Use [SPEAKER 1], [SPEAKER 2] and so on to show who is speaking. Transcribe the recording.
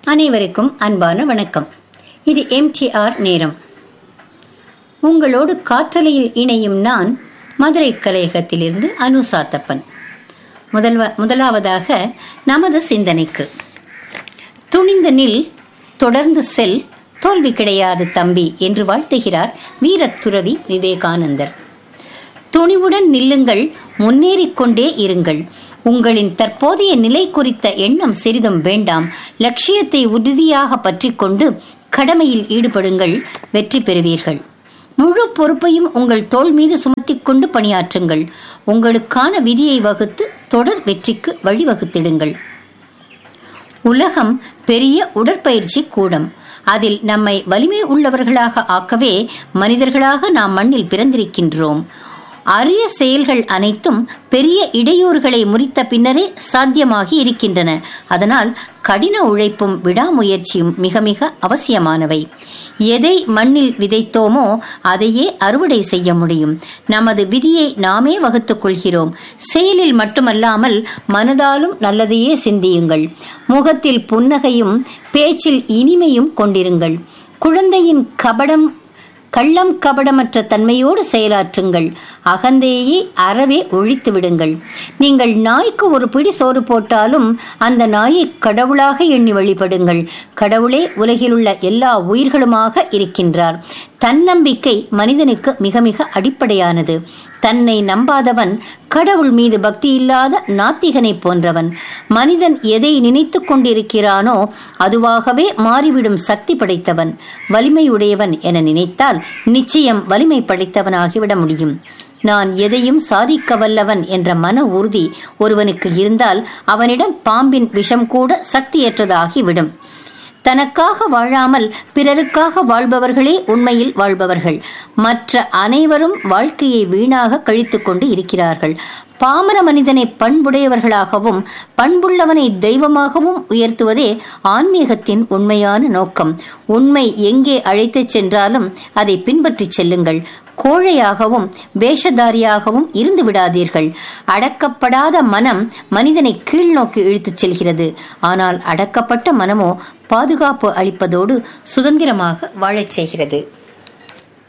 [SPEAKER 1] அனைவருக்கும் அன்பான வணக்கம் இது எம்டிஆர் நேரம் உங்களோடு காற்றலையில் இணையும் நான் மதுரை கலையகத்திலிருந்து அனு சாத்தப்பன் முதல்வ முதலாவதாக நமது சிந்தனைக்கு துணிந்த நில் தொடர்ந்து செல் தோல்வி கிடையாது தம்பி என்று வாழ்த்துகிறார் வீரத்துறவி விவேகானந்தர் துணிவுடன் நில்லுங்கள் முன்னேறிக் கொண்டே இருங்கள் உங்களின் தற்போதைய நிலை குறித்த எண்ணம் சிறிதும் வேண்டாம் லட்சியத்தை உறுதியாக பற்றிக்கொண்டு கடமையில் ஈடுபடுங்கள் வெற்றி பெறுவீர்கள் முழு பொறுப்பையும் உங்கள் தோள் மீது சுமத்திக் கொண்டு பணியாற்றுங்கள் உங்களுக்கான விதியை வகுத்து தொடர் வெற்றிக்கு வழிவகுத்திடுங்கள் உலகம் பெரிய உடற்பயிற்சி கூடம் அதில் நம்மை வலிமை உள்ளவர்களாக ஆக்கவே மனிதர்களாக நாம் மண்ணில் பிறந்திருக்கின்றோம் அரிய செயல்கள் அனைத்தும் பெரிய இடையூறுகளை முறித்த பின்னரே சாத்தியமாகி இருக்கின்றன அதனால் கடின உழைப்பும் விடாமுயற்சியும் மிக மிக அவசியமானவை எதை மண்ணில் விதைத்தோமோ அதையே அறுவடை செய்ய முடியும் நமது விதியை நாமே வகுத்துக் கொள்கிறோம் செயலில் மட்டுமல்லாமல் மனதாலும் நல்லதையே சிந்தியுங்கள் முகத்தில் புன்னகையும் பேச்சில் இனிமையும் கொண்டிருங்கள் குழந்தையின் கபடம் கள்ளம் கபடமற்ற தன்மையோடு செயலாற்றுங்கள் அகந்தையை அறவே ஒழித்து விடுங்கள் நீங்கள் நாய்க்கு ஒரு பிடி சோறு போட்டாலும் அந்த நாயை கடவுளாக எண்ணி வழிபடுங்கள் கடவுளே உலகிலுள்ள எல்லா உயிர்களுமாக இருக்கின்றார் தன்னம்பிக்கை மனிதனுக்கு மிக மிக அடிப்படையானது தன்னை நம்பாதவன் கடவுள் மீது பக்தி இல்லாத நாத்திகனை போன்றவன் மனிதன் எதை நினைத்து கொண்டிருக்கிறானோ அதுவாகவே மாறிவிடும் சக்தி படைத்தவன் வலிமையுடையவன் என நினைத்தால் நிச்சயம் வலிமை படைத்தவனாகிவிட முடியும் நான் எதையும் சாதிக்க வல்லவன் என்ற மன உறுதி ஒருவனுக்கு இருந்தால் அவனிடம் பாம்பின் விஷம் கூட சக்தியற்றதாகிவிடும் தனக்காக வாழாமல் பிறருக்காக வாழ்பவர்களே உண்மையில் வாழ்பவர்கள் மற்ற அனைவரும் வாழ்க்கையை வீணாக கழித்துக் கொண்டு இருக்கிறார்கள் பாமர மனிதனை பண்புடையவர்களாகவும் பண்புள்ளவனை தெய்வமாகவும் உயர்த்துவதே ஆன்மீகத்தின் உண்மையான நோக்கம் உண்மை எங்கே அழைத்துச் சென்றாலும் அதை பின்பற்றிச் செல்லுங்கள் கோழையாகவும் வேஷதாரியாகவும் இருந்து விடாதீர்கள் அடக்கப்படாத மனம் மனிதனை கீழ் நோக்கி இழுத்துச் செல்கிறது ஆனால் அடக்கப்பட்ட மனமோ பாதுகாப்பு அளிப்பதோடு சுதந்திரமாக வாழச் செய்கிறது